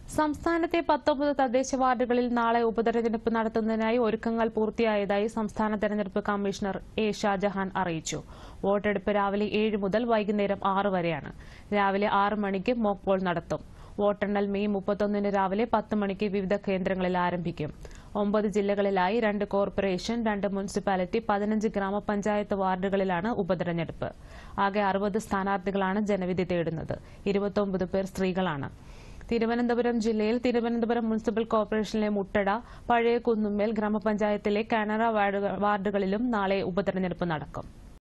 സംസ്ഥാനത്തെ പത്തൊമ്പത് തദ്ദേശ വാർഡുകളിൽ നാളെ ഉപതെരഞ്ഞെടുപ്പ് നടത്തുന്നതിനായി ഒരുക്കങ്ങൾ പൂർത്തിയായതായി സംസ്ഥാന തെരഞ്ഞെടുപ്പ് കമ്മീഷണർ എ ഷാജഹാൻ അറിയിച്ചു വോട്ടെടുപ്പ് രാവിലെ ഏഴ് മുതൽ വൈകുന്നേരം ആറ് വരെയാണ് രാവിലെ ആറ് മണിക്ക് മോക്ക് പോൾ നടത്തും വോട്ടെണ്ണൽ മെയ് മുപ്പത്തൊന്നിന് രാവിലെ പത്ത് മണിക്ക് വിവിധ കേന്ദ്രങ്ങളിൽ ആരംഭിക്കും ഒമ്പത് ജില്ലകളിലായി രണ്ട് കോർപ്പറേഷൻ രണ്ട് മുനിസിപ്പാലിറ്റി പതിനഞ്ച് ഗ്രാമപഞ്ചായത്ത് വാർഡുകളിലാണ് ഉപതെരഞ്ഞെടുപ്പ് ആകെ അറുപത് സ്ഥാനാർത്ഥികളാണ് ജനവിധി തേടുന്നത് ഇരുപത്തൊമ്പത് പേർ സ്ത്രീകളാണ് തിരുവനന്തപുരം ജില്ലയിൽ തിരുവനന്തപുരം മുനിസിപ്പൽ കോർപ്പറേഷനിലെ മുട്ടട പഴയ കുന്നുമ്മേൽ ഗ്രാമപഞ്ചായത്തിലെ കാനറ വാർഡുക- വാർഡുകളിലും നാളെ ഉപതെരഞ്ഞെടുപ്പ് നടക്കും